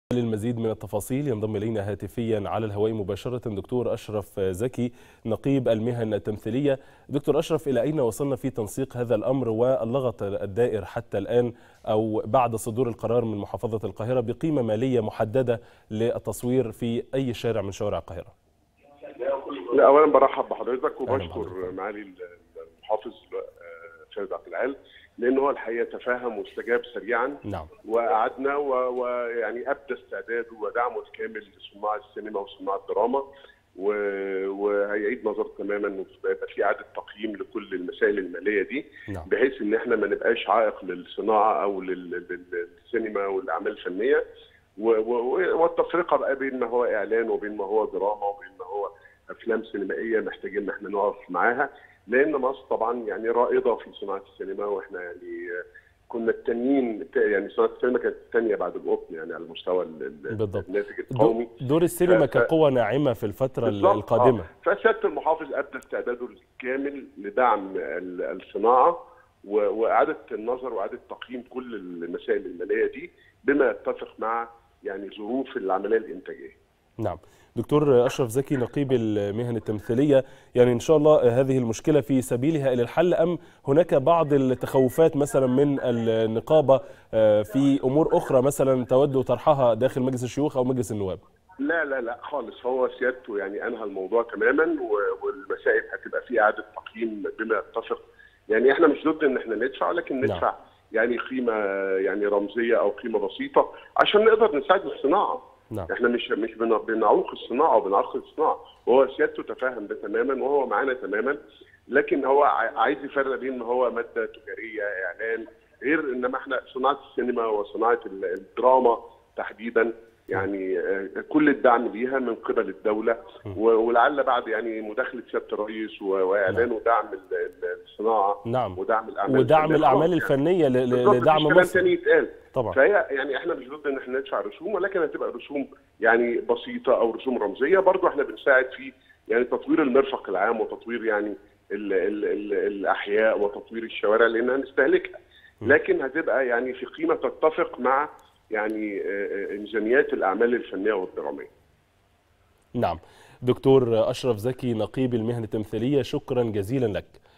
للمزيد من التفاصيل ينضم الينا هاتفيا على الهواء مباشره دكتور اشرف زكي نقيب المهن التمثيليه دكتور اشرف الى اين وصلنا في تنسيق هذا الامر واللغط الدائر حتى الان او بعد صدور القرار من محافظه القاهره بقيمه ماليه محدده للتصوير في اي شارع من شوارع القاهره لا اولا برحب بحضرتك وبشكر معالي المحافظ خالد عبد العال لان هو الحقيقه تفاهم واستجاب سريعا نعم وقعدنا ويعني ابدى استعداده ودعمه الكامل لصناع السينما وصناع الدراما وهيعيد نظر تماما ويبقى في اعاده تقييم لكل المسائل الماليه دي نعم. بحيث ان احنا ما نبقاش عائق للصناعه او للسينما والاعمال الفنيه والتفرقه بقى بين ما هو اعلان وبين ما هو دراما وبين ما هو افلام سينمائيه محتاجين ان احنا نقف معاها لان مصر طبعا يعني رائده في صناعه السينما واحنا يعني كنا التانيين يعني صناعه السينما كانت الثانيه بعد القطن يعني على المستوى بالضبط الناتج القومي دور السينما ف... كقوه ناعمه في الفتره القادمه آه. فسياده المحافظ ابدى استعداده الكامل لدعم الصناعه واعاده النظر واعاده تقييم كل المسائل الماليه دي بما يتفق مع يعني ظروف العمليه الانتاجيه. نعم. دكتور اشرف زكي نقيب المهن التمثيليه يعني ان شاء الله هذه المشكله في سبيلها الى الحل ام هناك بعض التخوفات مثلا من النقابه في امور اخرى مثلا تود طرحها داخل مجلس الشيوخ او مجلس النواب؟ لا لا لا خالص هو سيادته يعني انهى الموضوع تماما والمسائل هتبقى في اعاده تقييم بما يتفق يعني احنا مش ضد ان احنا ندفع ولكن ندفع نعم. يعني قيمه يعني رمزيه او قيمه بسيطه عشان نقدر نساعد الصناعه نعم. احنا مش مش بنعوق الصناعه وبنعرقل الصناعه وهو سيادته تفهم ده تماما وهو معانا تماما لكن هو عايز يفرق بين ان هو ماده تجاريه اعلان غير انما احنا صناعه السينما وصناعه الدراما تحديدا يعني كل الدعم ليها من قبل الدوله ولعل بعد يعني مداخله سياده الرئيس واعلان ودعم الصناعه نعم ودعم الاعمال ودعم الاعمال الفنيه يعني. لدعم مصر كلام تاني يتقال طبعا فهي يعني احنا مش ضد ان احنا ندفع رسوم ولكن هتبقى رسوم يعني بسيطه او رسوم رمزيه برضو احنا بنساعد في يعني تطوير المرفق العام وتطوير يعني ال ال ال الاحياء وتطوير الشوارع لانها نستهلكها لكن هتبقى يعني في قيمه تتفق مع يعني امكانيات الاعمال الفنيه والدراميه. نعم. دكتور اشرف زكي نقيب المهن التمثيليه شكرا جزيلا لك.